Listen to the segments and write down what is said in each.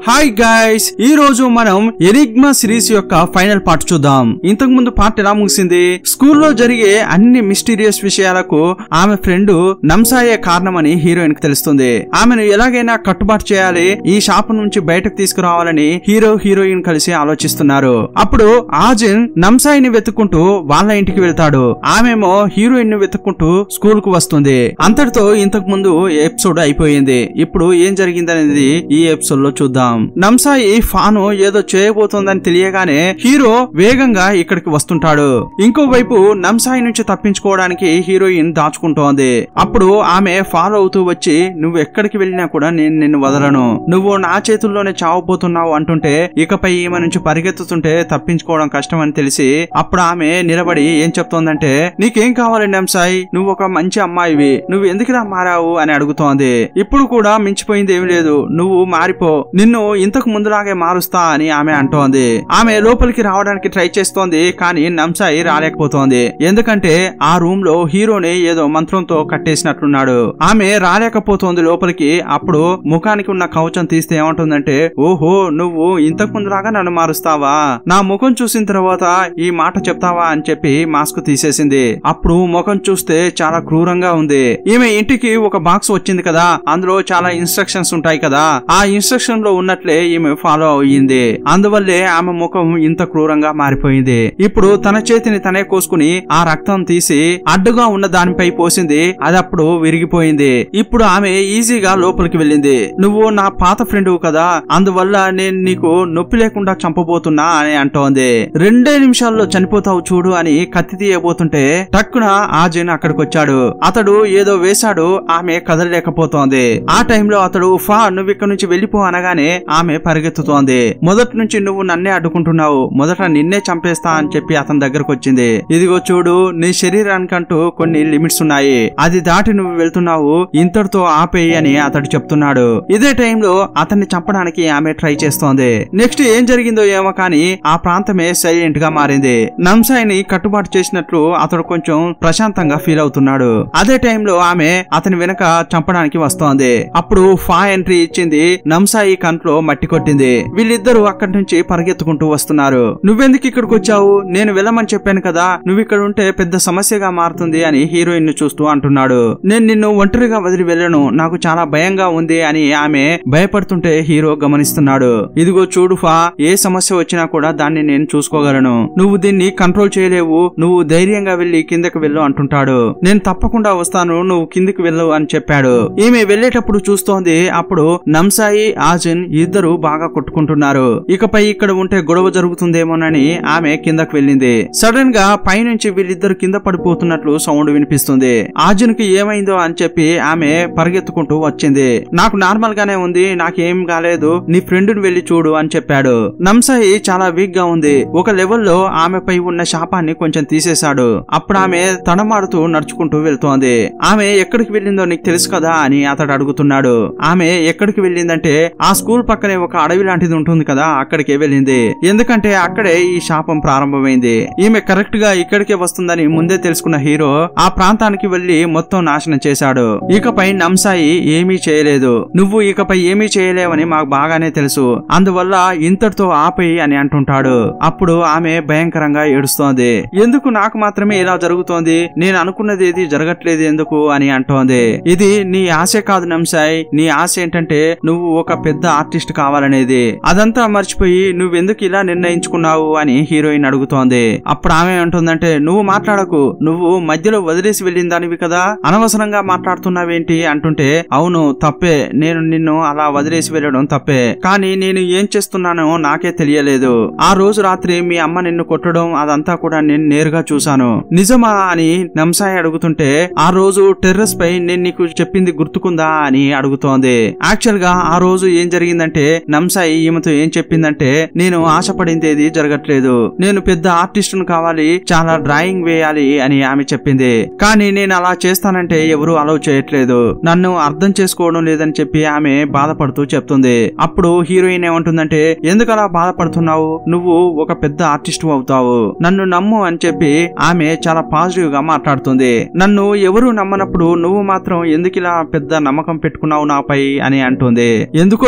hi guys ఈ రోజు మనం ఎనిగ్మా సిరీస్ యొక్క ఫైనల్ పార్ట్ చూద్దాం ఇంతకు ముందు పార్ట్ ఎలా ముగిసింది స్కూల్లో జరిగే అన్ని మిస్టీరియస్ విషయాలకు ఆమె ఫ్రెండ్ నంసాయే కారణమని హీరోయిన్ కి తెలుస్తుంది ఆమెను ఎలాగైనా కట్టుబాటు చేయాలి ఈ శాపం నుంచి బయటకు తీసుకురావాలని హీరో హీరోయిన్ కలిసి ఆలోచిస్తున్నారు అప్పుడు ఆజిన్ నంసాయిని వెతుక్కుంటూ వాళ్ళ ఇంటికి వెళ్తాడు ఆమెమో హీరోయిన్ ని వెతుక్కుంటూ స్కూల్ కు వస్తుంది అంతటితో ఇంతకు ముందు ఎపిసోడ్ అయిపోయింది ఇప్పుడు ఏం జరిగిందనేది ఈ ఎపిసోడ్ లో చూద్దాం నంసాయి ఫాను ఏదో చేయబోతోందని తెలియగానే హీరో వేగంగా ఇక్కడికి వస్తుంటాడు ఇంకోవైపు నంసాయి నుంచి తప్పించుకోవడానికి హీరోయిన్ దాచుకుంటోంది అప్పుడు ఆమె ఫాలో అవుతూ వచ్చి నువ్వు ఎక్కడికి వెళ్ళినా కూడా నేను నిన్ను వదలను నువ్వు నా చేతుల్లోనే చావబోతున్నావు అంటుంటే ఇకపై ఈమె నుంచి పరిగెత్తుతుంటే తప్పించుకోవడం కష్టం అని తెలిసి అప్పుడు ఆమె నిలబడి ఏం చెప్తోందంటే నీకేం కావాలి నంసాయి నువ్వు ఒక మంచి అమ్మాయివి నువ్వు ఎందుకులా మారావు అని అడుగుతోంది ఇప్పుడు కూడా మించిపోయింది ఏం లేదు నువ్వు మారిపో నిన్ను ఇంతకు ముందులాగే మారుస్తా అని ఆమె అంటోంది ఆమె లోపలికి రావడానికి ట్రై చేస్తోంది కానీ నంసాయి రాలేకపోతోంది ఎందుకంటే ఆ రూమ్ లో హీరోని ఏదో మంత్రంతో కట్టేసినట్లున్నాడు ఆమె రాలేకపోతోంది లోపలికి అప్పుడు ముఖానికి ఉన్న కవచం తీస్తే ఏమంటుందంటే ఓహో నువ్వు ఇంతకు ముందులాగా నన్ను మారుస్తావా నా ముఖం చూసిన తర్వాత ఈ మాట చెప్తావా అని చెప్పి మాస్క్ తీసేసింది అప్పుడు ముఖం చూస్తే చాలా క్రూరంగా ఉంది ఈమె ఇంటికి ఒక బాక్స్ వచ్చింది కదా అందులో చాలా ఇన్స్ట్రక్షన్స్ ఉంటాయి కదా ఆ ఇన్స్ట్రక్షన్ లో ఉన్నట్లే ఈమె ఫాలో అయ్యింది అందువల్లే ఆమె ముఖం ఇంత క్రూరంగా మారిపోయింది ఇప్పుడు తన చేతిని తనే కోసుకుని ఆ రక్తం తీసి అడ్డుగా ఉన్న దానిపై పోసింది అది అప్పుడు విరిగిపోయింది ఇప్పుడు ఆమె ఈజీగా లోపలికి వెళ్ళింది నువ్వు నా పాత ఫ్రెండ్ కదా అందువల్ల నేను నీకు నొప్పి లేకుండా చంపబోతున్నా అని అంటోంది రెండే నిమిషాల్లో చనిపోతావు చూడు అని కత్తి తీయబోతుంటే టక్కున ఆజిన్ అక్కడికి వచ్చాడు అతడు ఏదో వేశాడు ఆమె కదలలేకపోతోంది ఆ టైంలో అతడు ఫా నువ్వు ఇక్కడ నుంచి వెళ్ళిపో అనగానే ఆమె పరిగెత్తుతోంది మొదటి నుంచి నువ్వు నన్నే అడ్డుకుంటున్నావు మొదట నిన్నే చంపేస్తా అని చెప్పి అతని దగ్గరకు వచ్చింది ఇదిగో చూడు నీ శరీరానికంటూ కొన్ని లిమిట్స్ ఉన్నాయి అది దాటి నువ్వు వెళ్తున్నావు ఇంతటితో ఆపేయి అని అతడు చెప్తున్నాడు ఇదే టైంలో అతన్ని చంపడానికి ఆమె ట్రై చేస్తోంది నెక్స్ట్ ఏం జరిగిందో ఏమో కానీ ఆ ప్రాంతమే సైలెంట్ గా మారింది నంసాయిని కట్టుబాటు చేసినట్లు అతడు కొంచెం ప్రశాంతంగా ఫీల్ అవుతున్నాడు అదే టైంలో ఆమె అతని వెనక చంపడానికి వస్తోంది అప్పుడు ఫా ఎంట్రీ ఇచ్చింది నంసాయి కంట్లో మట్టి కొట్టింది వీళ్ళిద్దరూ అక్కడి నుంచి పరిగెత్తుకుంటూ వస్తున్నారు నువ్వెందుకు ఇక్కడికి వచ్చావు నేను వెళ్ళమని చెప్పాను కదా నువ్వు ఇక్కడ ఉంటే పెద్ద సమస్యగా మారుతుంది అని హీరోయిన్ ను చూస్తూ అంటున్నాడు నేను నిన్ను ఒంటరిగా వదిలి వెళ్ళను నాకు చాలా భయంగా ఉంది అని ఆమె భయపడుతుంటే హీరో గమనిస్తున్నాడు ఇదిగో చూడు ఫా ఏ సమస్య వచ్చినా కూడా దాన్ని నేను చూసుకోగలను నువ్వు దీన్ని కంట్రోల్ చేయలేవు నువ్వు ధైర్యంగా వెళ్లి కిందకి వెళ్ళు అంటుంటాడు నేను తప్పకుండా వస్తాను నువ్వు కిందికి వెళ్ళు అని చెప్పాడు ఈమె వెళ్ళేటప్పుడు చూస్తోంది అప్పుడు నంసాయి ఆజిన్ ఇద్దరు బాగా కొట్టుకుంటున్నారు ఇకపై ఇక్కడ ఉంటే గొడవ జరుగుతుందేమోనని ఆమె కిందకు వెళ్ళింది సడన్ గా పైనుంచి వీళ్ళిద్దరు కింద పడిపోతున్నట్లు సౌండ్ వినిపిస్తుంది ఆజిన్ కి ఏమైందో అని చెప్పి ఆమె పరిగెత్తుకుంటూ వచ్చింది నాకు నార్మల్ గానే ఉంది నాకేం కాలేదు నీ ఫ్రెండ్ ని వెళ్లి చూడు అని చెప్పాడు నంసాయి చాలా వీక్ గా ఉంది ఒక లెవెల్లో ఆమెపై ఉన్న శాపాన్ని కొంచెం తీసేశాడు అప్పుడు ఆమె తడమాడుతూ నడుచుకుంటూ వెళ్తోంది ఆమె ఎక్కడికి వెళ్ళిందో నీకు తెలుసు కదా అని అతడు అడుగుతున్నాడు ఆమె ఎక్కడికి వెళ్ళిందంటే ఆ స్కూల్ పక్కనే ఒక అడవి లాంటిది ఉంటుంది కదా అక్కడికే వెళ్ళింది ఎందుకంటే అక్కడే ఈ శాపం ప్రారంభమైంది ఈమె కరెక్ట్ గా ఇక్కడికే వస్తుందని ముందే తెలుసుకున్న హీరో ఆ ప్రాంతానికి వెళ్లి మొత్తం నాశనం చేశాడు ఇకపై నంసాయి ఏమీ చేయలేదు నువ్వు ఇకపై ఏమీ చేయలేవని మాకు బాగానే తెలుసు అందువల్ల ఇంతటితో ఆపేయి అని అంటుంటాడు అప్పుడు ఆమె భయంకరంగా ఏడుస్తోంది ఎందుకు నాకు మాత్రమే ఇలా జరుగుతోంది నేను అనుకున్నది ఏది జరగట్లేదు ఎందుకు అని అంటోంది ఇది నీ ఆశ కాదు నంసాయ్ నీ ఆశ ఏంటంటే నువ్వు ఒక పెద్ద ఆర్టిస్ట్ కావాలనేది అదంతా మర్చిపోయి నువ్వెందుకు ఇలా నిర్ణయించుకున్నావు అని హీరోయిన్ అడుగుతోంది అప్పుడు ఆమె అంటుందంటే నువ్వు మాట్లాడకు నువ్వు మధ్యలో వదిలేసి వెళ్ళిన దానివి కదా అనవసరంగా మాట్లాడుతున్నావేంటి అంటుంటే అవును తప్పే నేను నిన్ను అలా వదిలేసి వెళ్ళడం తప్పే కానీ నేను ఏం చేస్తున్నానో నాకే తెలియలేదు ఆ రోజు రాత్రి మీ అమ్మ నిన్ను కొట్టడం అదంతా కూడా నేను నేరుగా చూశాను నిజమా అని నంసాయి అడుగుతుంటే ఆ రోజు టెర్రస్ పై నేను నీకు చెప్పింది గుర్తుకుందా అని అడుగుతోంది యాక్చువల్ గా ఆ రోజు ఏం జరిగిందంటే నంసాయి ఈమెతో ఏం చెప్పిందంటే నేను ఆశపడింది ఏది జరగట్లేదు నేను పెద్ద ఆర్టిస్ట్ కావాలి చాలా డ్రాయింగ్ వేయాలి అని ఆమె చెప్పింది కానీ నేను అలా చేస్తానంటే ఎవరు అలౌ చేయట్లేదు నన్ను అర్థం చేసుకోవడం లేదని చెప్పి ఆమె బాధపడుతూ చెప్తుంది అప్పుడు హీరోయిన్ ఏమంటుందంటే ఎందుకు అలా బాధపడుతున్నావు నువ్వు ఒక పెద్ద ఆర్టిస్ట్ అవుతావు నన్ను నమ్ము అని చెప్పి ఆమె చాలా పాజిటివ్ గా మాట్లాడుతుంది నన్ను ఎవరు నమ్మనప్పుడు నువ్వు మాత్రం ఎందుకు ఇలా పెద్ద నమ్మకం పెట్టుకున్నావు నాపై అని అంటుంది ఎందుకో తెలియదు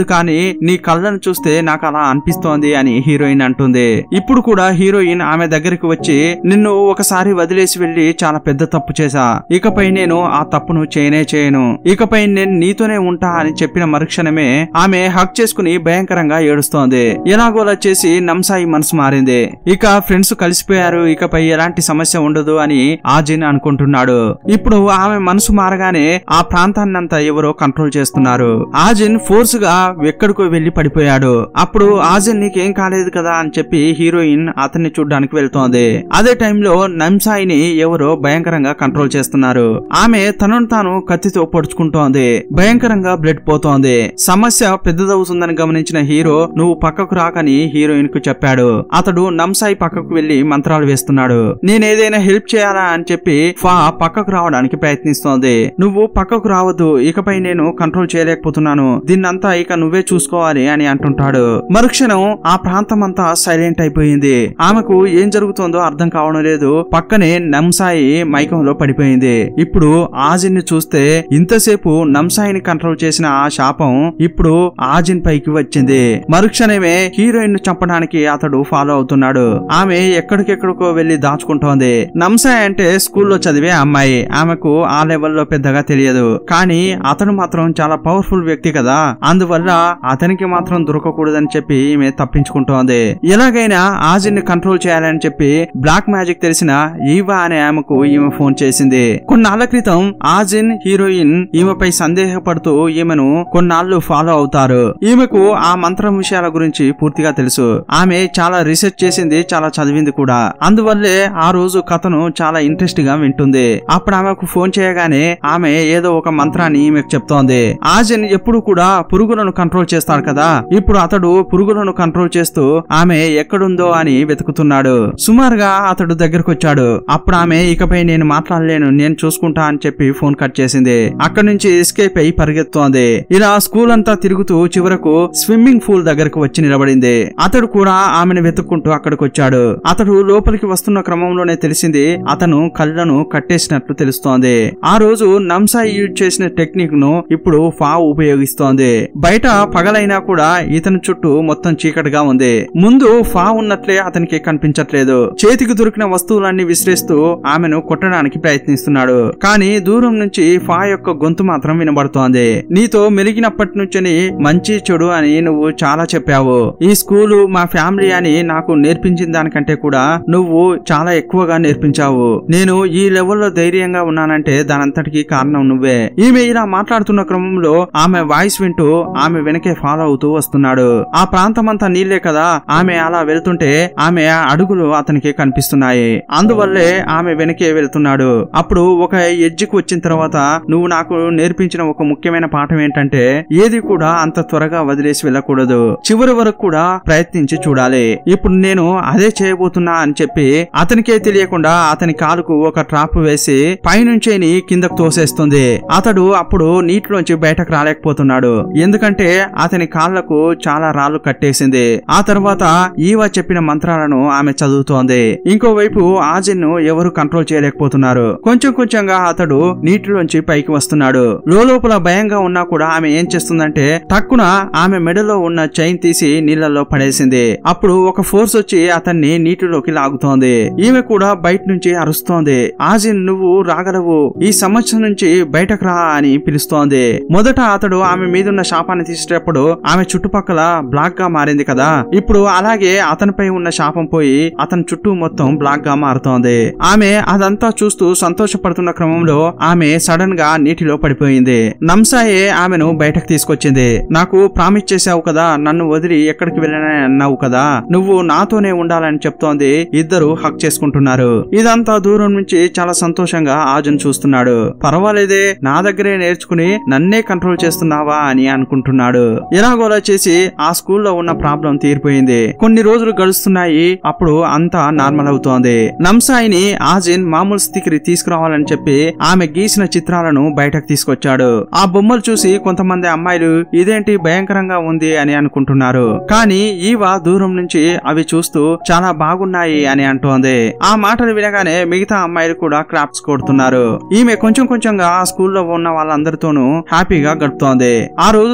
కానీ నీ కళ్ళను చూస్తే నాకు అలా అనిపిస్తోంది అని హీరోయిన్ అంటుంది ఇప్పుడు కూడా హీరోయిన్ ఆమె దగ్గరికి వచ్చి నిన్ను ఒకసారి వదిలేసి వెళ్లి చాలా పెద్ద తప్పు చేశా ఇకపై నేను ఆ తప్పును చేయనే చేయను ఇకపై నేను నీతోనే ఉంటా అని చెప్పిన మరుక్షణమే ఆమె హక్ చేసుకుని భయంకరంగా ఏడుస్తోంది ఎలాగోలా చేసి నంసాయి మనసు మారింది ఇక ఫ్రెండ్స్ కలిసిపోయారు ఇకపై ఎలాంటి సమస్య ఉండదు అని ఆజిన్ అనుకుంటున్నాడు ఇప్పుడు ఆమె మనసు మారగానే ఆ ప్రాంతాన్నంతా ఎవరో కంట్రోల్ చేస్తున్నారు ఆజిన్ ఫోర్స్ గా ఎక్కడికో వెళ్లి పడిపోయాడు అప్పుడు ఆజిన్ నీకేం కాలేదు కదా అని చెప్పి హీరోయిన్ అతన్ని చూడ్డానికి వెళ్తోంది అదే టైంలో నంసాయిని ఎవరో భయంకరంగా కంట్రోల్ చేస్తున్నారు ఆమె తనను తాను కత్తితో పొడుచుకుంటోంది భయంకరంగా బ్లడ్ పోతోంది సమస్య పెద్దదవుతుందని గమనించిన హీరో నువ్వు పక్కకు రాకని హీరోయిన్ కు చెప్పాడు అతడు నంసాయి పక్కకు వెళ్లి మంత్రాలు వేస్తున్నాడు నేనేదైనా హెల్ప్ చేయాలా అని చెప్పి ఫా పక్కకు రావడానికి ప్రయత్నిస్తోంది నువ్వు పక్కకు రావద్దు ఇకపై నేను కంట్రోల్ చేయలేకపోతున్నాను దీన్నంతా ఇక నువ్వే చూసుకోవాలి అని అంటుంటాడు మరుక్షణం ఆ ప్రాంతం అంతా సైలెంట్ అయిపోయింది ఆమెకు ఏం జరుగుతోందో అర్థం కావడం లేదు పక్కనే నంసాయి మైకంలో పడిపోయింది ఇప్పుడు ఆజిన్ ని చూస్తే ఇంతసేపు నంసాయిని కంట్రోల్ చేసిన ఆ శాపం ఇప్పుడు ఆజిన్ పైకి వచ్చింది మరుక్షణమే హీరోయిన్ ను చంపడానికి అతడు ఫాలో అవుతున్నాడు ఆమె ఎక్కడికెక్కడికో వెళ్లి దాచుకుంటోంది నంసాయి అంటే స్కూల్లో చదివే అమ్మాయి ఆమెకు ఆ లెవెల్లో పెద్దగా తెలియదు కానీ అతను మాత్రం చాలా పవర్ఫుల్ వ్యక్తి కదా అందువల్ల అతనికి మాత్రం దొరకకూడదని చెప్పి ఈమె తప్పించుకుంటోంది ఎలాగైనా ఆజిన్ ని కంట్రోల్ చేయాలని చెప్పి బ్లాక్ మ్యాజిక్ తెలిసిన ఈవా అనే ఆమెకు ఈమె ఫోన్ చేసింది కొన్నాళ్ల క్రితం ఆజిన్ హీరోయిన్ ఈమెపై సందేహపడుతూ ఈమెను కొన్నాళ్లు ఫాలో అవుతారు ఈమెకు ఆ మంత్రం విషయాల గురించి పూర్తిగా తెలుసు ఆమె చాలా రీసెర్చ్ చేసింది చాలా చదివింది కూడా అందువల్లే ఆ రోజు కథను చాలా ఇంట్రెస్ట్ గా వింటుంది అప్పుడు ఆమెకు ఫోన్ చేయగానే ఆమె ఏదో ఒక మంత్రాన్ని ఈమెకు చెప్తోంది ఆజిన్ ఎప్పుడు కూడా పురుగులను కంట్రోల్ చేస్తాడు కదా ఇప్పుడు అతడు పురుగులను కంట్రోల్ చేస్తూ ఆమె ఎక్కడుందో అని వెతుకుతున్నాడు సుమారుగా అతడు దగ్గరకు వచ్చాడు అప్పుడు ఆమె ఇకపై నేను మాట్లాడలేను నేను చూసుకుంటా అని చెప్పి ఫోన్ కట్ చేసింది అక్కడి నుంచి ఎస్కేప్ అయి పరిగెత్తోంది ఇలా స్కూల్ అంతా తిరుగుతూ చివరకు స్విమ్మింగ్ పూల్ దగ్గరకు వచ్చి నిలబడింది అతడు కూడా ఆమెను వెతుక్కుంటూ అక్కడికి వచ్చాడు అతడు లోపలికి వస్తున్న క్రమంలోనే తెలిసింది అతను కళ్ళను కట్టేసినట్లు తెలుస్తోంది ఆ రోజు నంసాయి యూజ్ చేసిన టెక్నిక్ ను ఇప్పుడు ఫా ఉపయోగిస్తోంది బయట పగలైనా కూడా ఇతని చుట్టూ మొత్తం చీకటిగా ఉంది ముందు ఫా ఉన్నట్లే అతనికి కనిపించట్లేదు చేతికి దొరికిన వస్తువులన్నీ విసిరేస్తూ ఆమెను కొట్టడానికి ప్రయత్నిస్తున్నాడు కానీ దూరం నుంచి ఫా యొక్క గొంతు మాత్రం వినబడుతోంది నీతో మెలిగినప్పటి నుంచి మంచి చెడు అని నువ్వు చాలా చెప్పావు ఈ స్కూలు మా ఫ్యామిలీ అని నాకు నేర్పించిన దానికంటే కూడా నువ్వు చాలా ఎక్కువగా నేర్పించావు నేను ఈ లెవెల్లో ధైర్యంగా ఉన్నానంటే దానంతటికి కారణం నువ్వే ఈమె ఇలా మాట్లాడుతున్న క్రమంలో ఆమె వాయిస్ వింటూ ఆమె వెనకే ఫాలో అవుతూ వస్తున్నాడు ఆ ప్రాంతం అంతా నీళ్లే కదా ఆమె అలా వెళ్తుంటే ఆమె అడుగులు అతనికి కనిపిస్తున్నాయి అందువల్లే ఆమె వెనకే వెళ్తున్నాడు అప్పుడు ఒక ఎడ్జికి వచ్చిన తర్వాత నువ్వు నాకు నేర్పించిన ఒక ముఖ్యమైన పాఠం ఏంటంటే ఏది కూడా అంత త్వరగా వదిలేసి వెళ్ళకూడదు చివరి వరకు కూడా ప్రయత్నించి చూడాలి ఇప్పుడు నేను అదే చేయబోతున్నా అని చెప్పి అతనికే తెలియకుండా అతని కాలుకు ఒక ట్రాప్ వేసి పైనుంచేని కిందకు తోసేస్తుంది అతడు అప్పుడు నీటిలోంచి బయటకు రాలేకపోతున్నాడు ఎందుకంటే అతని కాళ్లకు చాలా రాళ్లు కట్టేసింది ఆ తర్వాత ఈవ చెప్పిన మంత్రాలను ఆమె చదువుతోంది ఇంకోవైపు ఆజిన్ ను ఎవరు కంట్రోల్ చేయలేకపోతున్నారు కొంచెం కొంచెంగా అతడు నీటిలోంచి పైకి వస్తున్నాడు లోపల భయంగా ఉన్నా కూడా ఆమె ఏం చేస్తుందంటే టక్కున ఆమె మెడలో ఉన్న చైన్ తీసి నీళ్లలో పడేసింది అప్పుడు ఒక ఫోర్స్ వచ్చి అతన్ని నీటిలోకి లాగుతోంది ఈమె కూడా బయట నుంచి అరుస్తోంది ఆజిన్ నువ్వు రాగలవు ఈ సమస్య నుంచి బయటకు రా అని పిలుస్తోంది మొదట అతడు ఆమె మీదున్న శాపాన్ని తీసేటప్పుడు ఆమె చుట్టుపక్కల బ్లాక్ గా మారింది కదా ఇప్పుడు అలాగే అతనిపై ఉన్న శాపం పోయి అతని చుట్టూ మొత్తం బ్లాక్ గా మారుతోంది ఆమె అదంతా చూస్తూ సంతోషపడుతున్న క్రమంలో ఆమె సడన్ గా నీటిలో పడిపోయింది నంసాయే ఆమెను బయటకు తీసుకొచ్చింది నాకు ప్రామిస్ చేశావు కదా నన్ను వదిలి ఎక్కడికి వెళ్ళనని అన్నావు కదా నువ్వు నాతోనే ఉండాలని చెప్తోంది ఇద్దరు హక్ చేసుకుంటున్నారు ఇదంతా దూరం నుంచి చాలా సంతోషంగా ఆజన్ చూస్తున్నాడు పర్వాలేదే నా దగ్గరే నేర్చుకుని నన్నే కంట్రోల్ చేస్తున్నావా అని అనుకుంటున్నాడు ఎలాగోలా చేసి ఆ స్కూల్లో ఉన్న ప్రాబ్లం తీరిపోయింది కొన్ని రోజులు గడుస్తున్నాయి అప్పుడు అంతా నార్మల్ అవుతోంది నంసాయిని ఆజిన్ మామూలు స్థితికి తీసుకురావాలని చెప్పి ఆమె గీసిన చిత్రాలను బయటకు తీసుకొచ్చాడు ఆ బొమ్మలు చూసి కొంతమంది అమ్మాయిలు ఇదేంటి భయంకరంగా ఉంది అని అనుకుంటున్నారు కానీ ఈవ దూరం నుంచి అవి చూస్తూ చాలా బాగున్నాయి అని అంటోంది ఆ మాటలు వినగానే మిగతా అమ్మాయిలు కూడా క్రాప్స్ కొడుతున్నారు ఈమె కొంచెం కొంచెంగా ఆ స్కూల్లో ఉన్న వాళ్ళందరితోనూ హ్యాపీగా గడుపుతోంది ఆ రోజు సాయంత్రం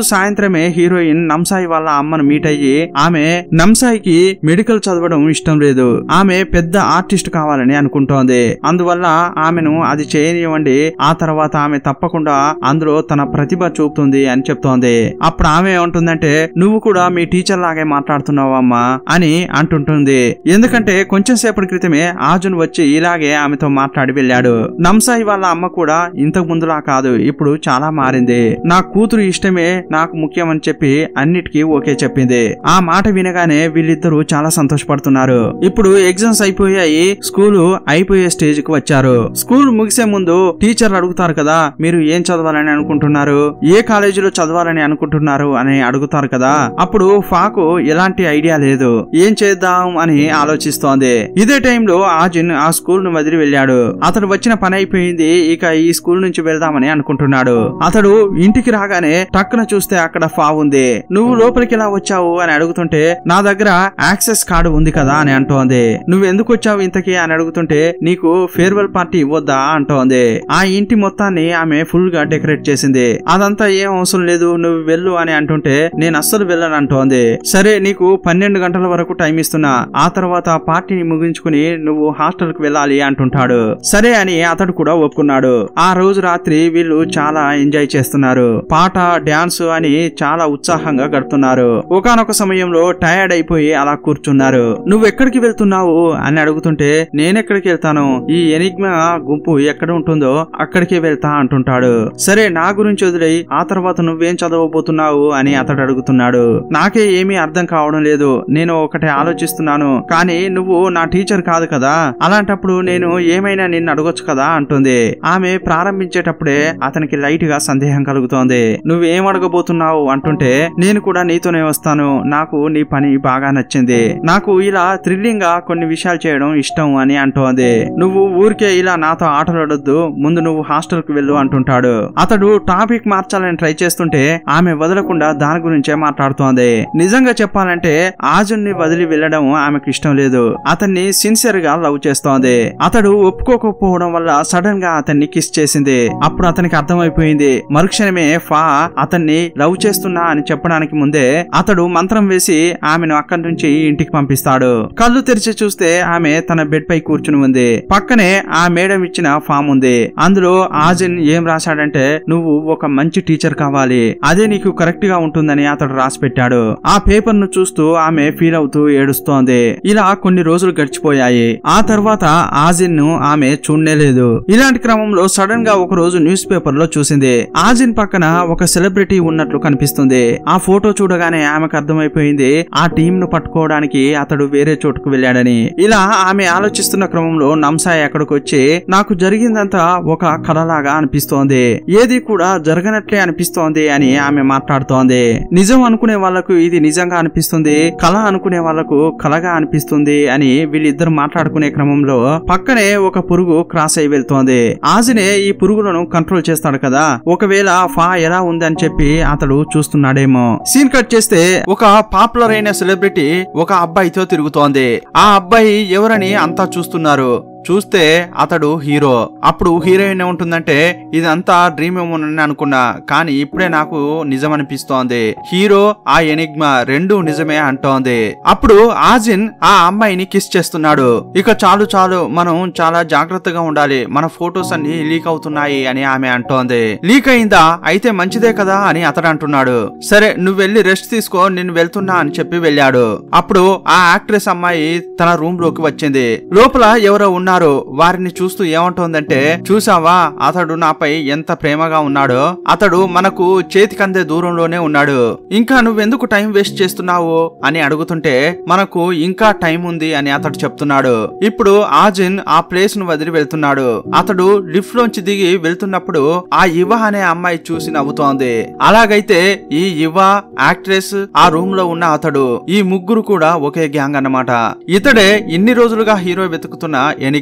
సాయంత్రమే హీరోయిన్ నంసాయి వాళ్ళ అమ్మను మీట్ అయ్యి ఆమె నంసాయికి మెడికల్ చదవడం ఇష్టం లేదు ఆమె పెద్ద ఆర్టిస్ట్ కావాలని అనుకుంటోంది అందువల్ల ఆమెను అది చేయనివ్వండి ఆ తర్వాత ఆమె తప్పకుండా అందులో తన ప్రతిభ చూపుతుంది అని చెప్తోంది అప్పుడు ఆమె ఏమంటుందంటే నువ్వు కూడా మీ టీచర్ లాగే మాట్లాడుతున్నావు అమ్మా అని అంటుంటుంది ఎందుకంటే కొంచెం సేపటి క్రితమే ఆజున్ వచ్చి ఇలాగే ఆమెతో మాట్లాడి వెళ్ళాడు నంసాయి వాళ్ళ అమ్మ కూడా ఇంతకు ముందులా కాదు ఇప్పుడు చాలా మారింది నా కూతురు ఇష్టమే నాకు ముఖ్యం అని చెప్పి అన్నిటికీ ఓకే చెప్పింది ఆ మాట వినగానే వీళ్ళిద్దరూ చాలా సంతోషపడుతున్నారు ఇప్పుడు ఎగ్జామ్స్ అయిపోయాయి స్కూల్ అయిపోయే స్టేజ్ కి వచ్చారు స్కూల్ ముగిసే ముందు టీచర్లు అడుగుతారు కదా మీరు ఏం చదవాలని అనుకుంటున్నారు ఏ కాలేజీలో చదవాలని అనుకుంటున్నారు అని అడుగుతారు కదా అప్పుడు ఫాకు ఎలాంటి ఐడియా లేదు ఏం చేద్దాం అని ఆలోచిస్తోంది ఇదే టైంలో ఆజిన్ ఆ స్కూల్ ను వదిలి వెళ్ళాడు అతడు వచ్చిన పని అయిపోయింది ఇక ఈ స్కూల్ నుంచి వెళ్దామని అనుకుంటున్నాడు అతడు ఇంటికి రాగానే టక్కున చూస్తే అక్కడ ఫా ఉంది నువ్వు లోపలికి ఎలా వచ్చావు అని అడుగుతుంటే నా దగ్గర యాక్సెస్ కార్డు ఉంది కదా అని అంటోంది నువ్వు ఎందుకు వచ్చావు ఇంతకి అని అడుగుతుంటే నీకు ఫేర్వెల్ పార్టీ ఇవ్వద్దా అంటోంది ఆ ఇంటి మొత్తాన్ని ఆమె ఫుల్ గా డెకరేట్ చేసింది అదంతా ఏం అవసరం లేదు నువ్వు వెళ్ళు అని అంటుంటే నేను అస్సలు వెళ్ళను అంటోంది సరే నీకు పన్నెండు గంటల వరకు టైం ఇస్తున్నా ఆ తర్వాత పార్టీని ముగించుకుని నువ్వు హాస్టల్ కు వెళ్ళాలి అంటుంటాడు సరే అని అతడు కూడా ఒప్పుకున్నాడు ఆ రోజు రాత్రి వీళ్ళు చాలా ఎంజాయ్ చేస్తున్నారు పాట డాన్స్ అని చాలా ఉత్సాహంగా గడుపుతున్నారు ఒకనొక సమయంలో టయర్డ్ అయిపోయి అలా కూర్చున్నారు నువ్వు ఎక్కడికి వెళ్తున్నావు అని అడుగుతుంటే నేనెక్కడికి వెళ్తాను ఈ ఎనిగ్మా గుంపు ఎక్కడ ఉంటుందో అక్కడికే వెళ్తా అంటుంటాడు సరే నా గురించి వదిలేయి ఆ తర్వాత నువ్వేం చదవబోతున్నావు అని అతడు అడుగుతున్నాడు నాకే ఏమీ అర్థం కావడం లేదు నేను ఒకటి ఆలోచిస్తున్నాను కానీ నువ్వు నా టీచర్ కాదు కదా అలాంటప్పుడు నేను ఏమైనా నిన్ను అడగొచ్చు కదా అంటుంది ఆమె ప్రారంభించేటప్పుడే అతనికి లైట్ గా సందేహం కలుగుతోంది నువ్వేం అడగబోతున్నావు అంటుంటే నేను కూడా నీతోనే వస్తాను నాకు నీ పని బాగా నచ్చింది నాకు ఇలా థ్రిల్లింగ్ గా కొన్ని విషయాలు చేయడం ఇష్టం అని అంటోంది నువ్వు ఊరికే ఇలా నాతో ఆటలాడొద్దు ముందు నువ్వు హాస్టల్ కు వెళ్ళు అంటుంటాడు అతడు టాపిక్ మార్చాలని ట్రై చేస్తుంటే ఆమె వదలకుండా దాని గురించే మాట్లాడుతోంది నిజంగా చెప్పాలంటే ఆజున్ని వదిలి వెళ్ళడం ఆమెకు ఇష్టం లేదు అతన్ని సిన్సియర్ గా లవ్ చేస్తోంది అతడు ఒప్పుకోకపోవడం వల్ల సడన్ గా అతన్ని కిస్ చేసింది అప్పుడు అతనికి అర్థమైపోయింది మరుక్షణమే ఫా అతన్ని లవ్ చేస్తున్నా అని చెప్పడానికి ముందే అతడు మంత్రం వేసి ఆమెను అక్కడి నుంచి ఇంటికి పంపిస్తాడు కళ్ళు తెరిచి చూస్తే ఆమె తన బెడ్ పై కూర్చుని ఉంది పక్కనే ఆ మేడం ఇచ్చిన ఫామ్ ఉంది అందులో ఆజిన్ ఏం రాశాడంటే నువ్వు ఒక మంచి టీచర్ కావాలి అదే నీకు కరెక్ట్ గా ఉంటుందని అతడు రాసి పెట్టాడు ఆ పేపర్ ను చూస్తూ ఆమె ఫీల్ అవుతూ ఏడుస్తోంది ఇలా కొన్ని రోజులు గడిచిపోయాయి ఆ తర్వాత ఆజిన్ ను ఆమె చూడలేదు ఇలాంటి క్రమంలో సడన్ గా ఒక రోజు న్యూస్ పేపర్ లో చూసింది ఆజిన్ పక్కన ఒక సెలబ్రిటీ ఉన్నట్లు కనిపిస్తుంది ఆ ఫోటో చూడగానే ఆమెకు అర్థమైపోయింది ఆ టీం ను పట్టుకోవడానికి అతడు వేరే చోటుకు వెళ్ళాడని ఇలా ఆమె ఆలోచిస్తున్న క్రమంలో నంసాయ్ అక్కడికి వచ్చి నాకు జరిగిందంతా ఒక కలలాగా అనిపిస్తోంది ఏది కూడా జరగనట్లే అనిపిస్తోంది అని ఆమె మాట్లాడుతోంది నిజం అనుకునే వాళ్లకు ఇది నిజంగా అనిపిస్తుంది కళ అనుకునే వాళ్లకు కలగా అనిపిస్తుంది అని వీళ్ళిద్దరు మాట్లాడుకునే క్రమంలో పక్కనే ఒక పురుగు క్రాస్ అయి వెళ్తోంది ఆజినే ఈ పురుగులను కంట్రోల్ చేస్తాడు కదా ఒకవేళ ఫా ఎలా ఉందని చెప్పి అతడు చూస్తున్నాడేమో సీన్ కట్ చేస్తే ఒక పాపులర్ అయిన సెలబ్రిటీ ఒక అబ్బాయితో తిరుగుతోంది ఆ అబ్బాయి ఎవరని అంతా చూస్తున్నారు చూస్తే అతడు హీరో అప్పుడు హీరోయిన్ ఏముంటుందంటే ఇదంతా డ్రీమ్ ఏమోనని అనుకున్నా కానీ ఇప్పుడే నాకు నిజం అనిపిస్తోంది హీరో ఆ ఎనిగ్మా రెండు నిజమే అంటోంది అప్పుడు ఆజిన్ ఆ అమ్మాయిని కిస్ చేస్తున్నాడు ఇక చాలు చాలు మనం చాలా జాగ్రత్తగా ఉండాలి మన ఫొటోస్ అన్ని లీక్ అవుతున్నాయి అని ఆమె అంటోంది లీక్ అయిందా అయితే మంచిదే కదా అని అతడు అంటున్నాడు సరే నువ్వు వెళ్ళి రెస్ట్ తీసుకో నేను వెళ్తున్నా అని చెప్పి వెళ్ళాడు అప్పుడు ఆ యాక్ట్రెస్ అమ్మాయి తన రూమ్ లోకి వచ్చింది లోపల ఎవరో ఉన్నారు వారిని చూస్తూ ఏమంటోందంటే చూసావా అతడు నాపై ఎంత ప్రేమగా ఉన్నాడో అతడు మనకు చేతికందే దూరంలోనే ఉన్నాడు ఇంకా నువ్వెందుకు టైం వేస్ట్ చేస్తున్నావు అని అడుగుతుంటే మనకు ఇంకా టైం ఉంది అని అతడు చెప్తున్నాడు ఇప్పుడు ఆజిన్ ఆ ప్లేస్ ను వదిలి వెళ్తున్నాడు అతడు లిఫ్ట్ లోంచి దిగి వెళ్తున్నప్పుడు ఆ యువ అనే అమ్మాయి చూసి నవ్వుతోంది అలాగైతే ఈ యువ యాక్ట్రెస్ ఆ రూమ్ లో ఉన్న అతడు ఈ ముగ్గురు కూడా ఒకే గ్యాంగ్ అన్నమాట ఇతడే ఇన్ని రోజులుగా హీరో వెతుకుతున్న ఎనిగ్మా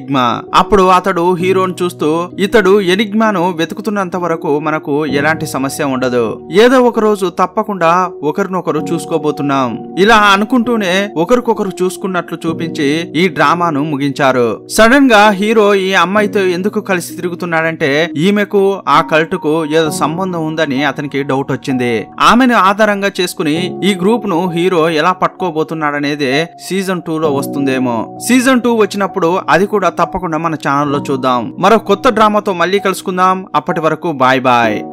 ఎనిగ్మా అప్పుడు అతడు హీరోని చూస్తూ ఇతడు ఎనిగ్మాను వెతుకుతున్నంత వరకు మనకు ఎలాంటి సమస్య ఉండదు ఏదో ఒక రోజు తప్పకుండా ఒకరినొకరు చూసుకోబోతున్నాం ఇలా అనుకుంటూనే ఒకరికొకరు చూసుకున్నట్లు చూపించి ఈ డ్రామాను ముగించారు సడన్ గా హీరో ఈ అమ్మాయితో ఎందుకు కలిసి తిరుగుతున్నాడంటే ఈమెకు ఆ కల్టుకు ఏదో సంబంధం ఉందని అతనికి డౌట్ వచ్చింది ఆమెను ఆధారంగా చేసుకుని ఈ గ్రూప్ ను హీరో ఎలా పట్టుకోబోతున్నాడనేది సీజన్ టూ లో వస్తుందేమో సీజన్ టూ వచ్చినప్పుడు అది కూడా తప్పకుండా మన ఛానల్లో చూద్దాం మరో కొత్త డ్రామాతో మళ్ళీ కలుసుకుందాం అప్పటి వరకు బాయ్ బాయ్